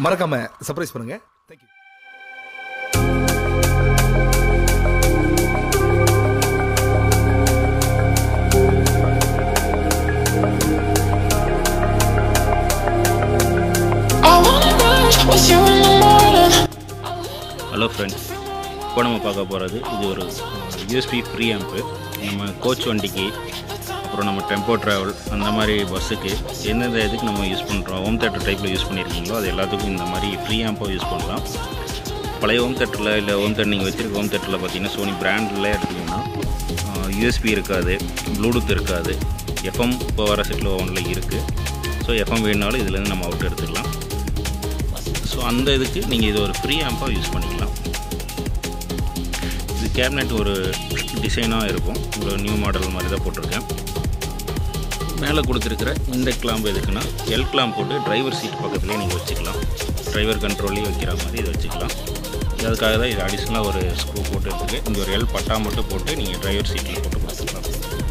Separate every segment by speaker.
Speaker 1: மறக்காம சர்ப்ரைஸ் பண்ணுங்க thank you
Speaker 2: I wanna rush with you in the morning.
Speaker 3: Hello friends இப்போ நம்ம பார்க்க போகிறது இது ஒரு யூஎஸ்பி ஃப்ரீ ஆம்ப்பு நம்ம கோச் வண்டிக்கு அப்புறம் நம்ம டெம்போ ட்ராவல் அந்த மாதிரி பஸ்ஸுக்கு எந்தெந்த இதுக்கு நம்ம யூஸ் பண்ணுறோம் ஹோம் தேட்டர் டைப்பில் யூஸ் பண்ணியிருக்கீங்களோ அது எல்லாத்துக்கும் இந்த மாதிரி ஃப்ரீ ஆம்பை யூஸ் பண்ணலாம் பழைய ஹோம் தேட்டரில் இல்லை ஹோம் தேட்டர் நீங்கள் வச்சிருக்க ஹோம் தேட்டரில் பார்த்தீங்கன்னா சோனி பிராண்டில் எடுத்திங்கன்னா யூஎஸ்பி இருக்காது ப்ளூடூத் இருக்காது எஃப்எம் இப்போ வர செட்டில் ஒன்றில் இருக்குது ஸோ எஃப்எம் வேணுனாலும் இதுலேருந்து நம்ம அவுட் எடுத்துக்கலாம் ஸோ அந்த இதுக்கு நீங்கள் இது ஒரு ஃப்ரீ ஆம்பாக யூஸ் பண்ணிக்கலாம் இது கேபினெட் ஒரு டிசைனாக இருக்கும் ஒரு நியூ மாடல் மாதிரி தான் போட்டிருக்கேன் மேலே கொடுத்துருக்கிற இந்த கிளாம்பு எதுக்குன்னா எல் கிளாம்ப் போட்டு டிரைவர் சீட் பக்கத்துலேயே நீங்கள் வச்சுக்கலாம் டிரைவர் கண்ட்ரோல்லையே வைக்கிற மாதிரி இதை வச்சுக்கலாம் அதுக்காக தான் இது அடிஷ்னலாக ஒரு ஸ்க்ரூ போட்டு இருக்குது இங்கே ஒரு எல் பட்டா மட்டும் போட்டு நீங்கள் டிரைவர் சீட்டில் போட்டு கொடுத்துக்கலாம்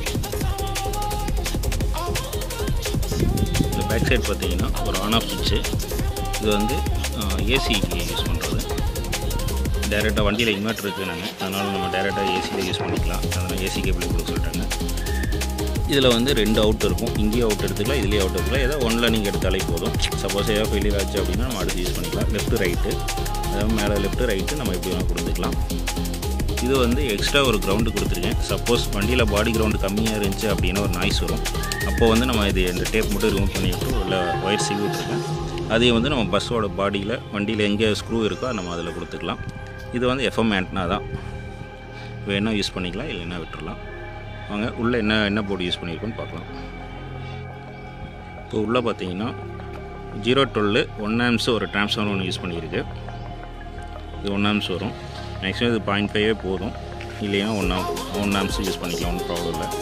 Speaker 3: இந்த பேக் சைடு பார்த்தீங்கன்னா ஒரு ஆன் ஆஃப் சுவிட்சு இது வந்து ஏசிக்கு யூஸ் பண்ணுறது டேரெக்டாக வண்டியில் இன்வெர்ட்டர் இருக்குது நாங்கள் அதனால் நம்ம டேரெக்டாக ஏசியில் யூஸ் பண்ணிக்கலாம் அதனால் ஏசி கேபிள் கொடுக்க சொல்லிட்டாங்க இதில் வந்து ரெண்டு அவுட் இருக்கும் இங்கேயும் அவுட் எடுத்துக்கலாம் இதுலேயே அவுட் எடுத்துக்கலாம் ஏதோ ஒன்றில் நீங்கள் எடுத்தாலே போதும் சப்போஸ் ஏதாவது ஃபெயிலியர் ஆச்சு அப்படின்னா நம்ம அடுத்து யூஸ் பண்ணிக்கலாம் லெஃப்ட் ரைட்டு அதாவது மேலே லெஃப்ட் ரைட்டு நம்ம எப்படி வேணால் கொடுத்துக்கலாம் இது வந்து எக்ஸ்ட்ரா ஒரு கிரவுண்டு கொடுத்துருக்கேன் சப்போஸ் வண்டியில் பாடி கிரவுண்டு கம்மியாக இருந்துச்சு அப்படின்னா ஒரு நாய்ஸ் வரும் அப்போ வந்து நம்ம இது இந்த டேப் மட்டும் ரிமூவ் பண்ணி விட்டு உள்ள ஒயர் சீவி விட்ருக்கேன் அதையும் வந்து நம்ம பஸ்ஸோட பாடியில் வண்டியில் எங்கே ஸ்க்ரூ இருக்கோ நம்ம அதில் கொடுத்துக்கலாம் இது வந்து எஃப்எம் ஆண்ட்னா தான் வேணால் யூஸ் பண்ணிக்கலாம் இல்லைன்னா விட்டுறலாம் வாங்க உள்ளே என்ன என்ன போர்டு யூஸ் பண்ணியிருக்கோன்னு பார்க்கலாம் இப்போ உள்ளே பார்த்தீங்கன்னா ஜீரோ டுவெல்லு ஒன் ஆம்ஸ் ஒரு டிரான்ஸ்ஃபார்மர் ஒன்று யூஸ் பண்ணியிருக்கு இது ஒன் ஆம்ஸ் வரும் மேக்ஸிமம் இது பாயிண்ட் ஃபைவே போதும் இல்லைன்னா ஒன் ஆம் ஒன் ஆம்ஸ் யூஸ் பண்ணிக்கலாம் ஒன்றும் ப்ராப்ளம் இல்லை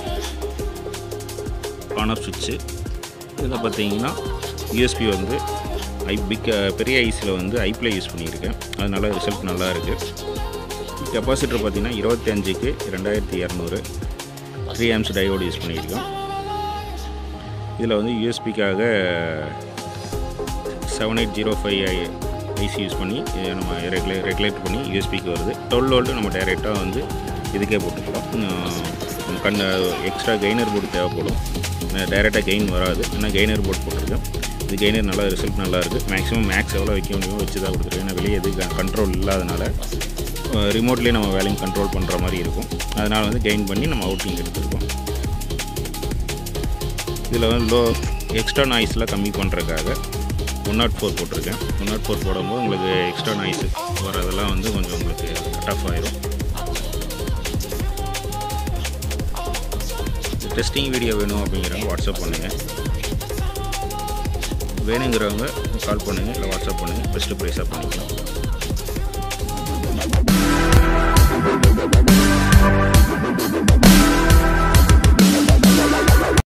Speaker 3: ஆன் ஆஃப் சுவிட்சு இதில் பார்த்தீங்கன்னா யூஎஸ்பி வந்து ஐ பிக் பெரிய ஐஸில் வந்து ஐப்ளே யூஸ் பண்ணியிருக்கேன் அதனால ரிசல்ட் நல்லா இருக்குது கெப்பாசிட்டர் பார்த்தீங்கன்னா இருபத்தஞ்சுக்கு ரெண்டாயிரத்தி இரநூறு த்ரீ ஆம்ஸ் டயோடு யூஸ் பண்ணியிருக்கோம் இதில் வந்து யூஎஸ்பிக்காக seven eight zero five I IC use பண்ணி இதை நம்ம ரெகுலே ரெகுலேட் பண்ணி யூஎஸ்பிக்கு வருது டுவெல் வோல்ட்டு நம்ம டைரெக்டாக வந்து இதுக்கே போட்டுக்கலாம் நம்ம கண் எக்ஸ்ட்ரா கெய்னர் போர்டு தேவைப்படும் டைரெக்டாக கெயின் வராது ஆனால் கெய்னர் போர்டு போட்டிருக்கேன் இது கெய்னர் நல்லா ரிசல்ட் நல்லா இருக்குது மேக்ஸிமம் மேக்ஸ் எவ்வளோ வைக்க முடியுமோ வச்சு தான் கொடுத்துருக்கேன் ஏன்னா வெளியே எது கண்ட்ரோல் இல்லாதனால ரிமோட்லேயே நம்ம வேலையும் கண்ட்ரோல் பண்ணுற மாதிரி இருக்கும் அதனால் வந்து கெயின் பண்ணி நம்ம அவுட்டிங் எடுத்துருக்கோம் இதில் வந்து லோ எக்ஸ்ட்ரா நாய்ஸ்லாம் கம்மி பண்ணுறதுக்காக ஒன் நாட் ஃபோர் போட்டிருக்கேன் ஒன் நாட் ஃபோர் போடும்போது உங்களுக்கு எக்ஸ்ட்ரா நாய்ஸ் வரதெல்லாம் வந்து கொஞ்சம் உங்களுக்கு கட் ஆஃப் ஆயிரும் டெஸ்டிங் வீடியோ வேணும் அப்படிங்கிறவங்க வாட்ஸ்அப் பண்ணுங்கள் வேணுங்கிறவங்க கால் பண்ணுங்கள் இல்லை வாட்ஸ்அப் பண்ணுங்கள் பெஸ்ட்டு ப்ரைஸாக பண்ணிக்கலாம்